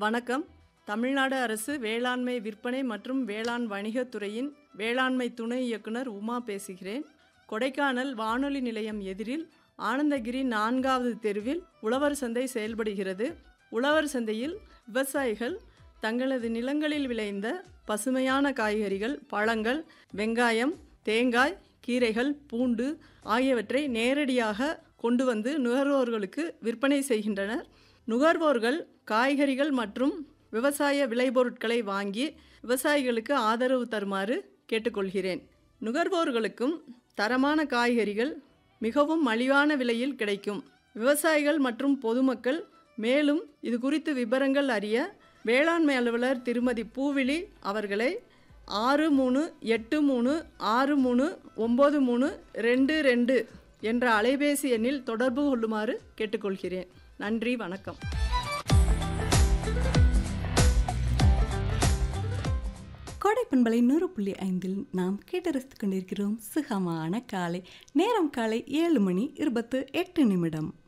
வணக்கம் தமிழ்நாடு அரசு வேளாண்மை விற்பனை மற்றும் வேளாண் வணிகத்துறையின் வேளாண்மை துணை இயக்குனர் உமா பேசுகிறேன் கொடைக்கானல் வானொலி நிலையம் எதிரில் ஆனந்தகிரி நான்காவது தெருவில் உழவர் சந்தை செயல்படுகிறது உழவர் சந்தையில் விவசாயிகள் தங்களது நிலங்களில் விளைந்த பசுமையான காய்கறிகள் பழங்கள் வெங்காயம் தேங்காய் கீரைகள் பூண்டு ஆகியவற்றை நேரடியாக கொண்டு வந்து நுகர்வோர்களுக்கு விற்பனை செய்கின்றனர் நுகர்வோர்கள் காய்கறிகள் மற்றும் விவசாய விளைபொருட்களை வாங்கி விவசாயிகளுக்கு ஆதரவு தருமாறு கேட்டுக்கொள்கிறேன் நுகர்வோர்களுக்கும் தரமான காய்கறிகள் மிகவும் மலிவான விலையில் கிடைக்கும் விவசாயிகள் மற்றும் பொதுமக்கள் மேலும் இது குறித்து விவரங்கள் அறிய வேளாண்மை அலுவலர் திருமதி பூவிழி அவர்களை ஆறு மூணு எட்டு மூணு ஆறு மூணு ஒம்பது மூணு ரெண்டு ரெண்டு என்ற அலைபேசி எண்ணில் தொடர்பு கொள்ளுமாறு கேட்டுக்கொள்கிறேன் நன்றி வணக்கம் கோடை பண்பலை நூறு புள்ளி ஐந்தில் நாம் கேட்டரசித்துக் கொண்டிருக்கிறோம் சுகமான காலை நேரம் காலை ஏழு மணி இருபத்து எட்டு நிமிடம்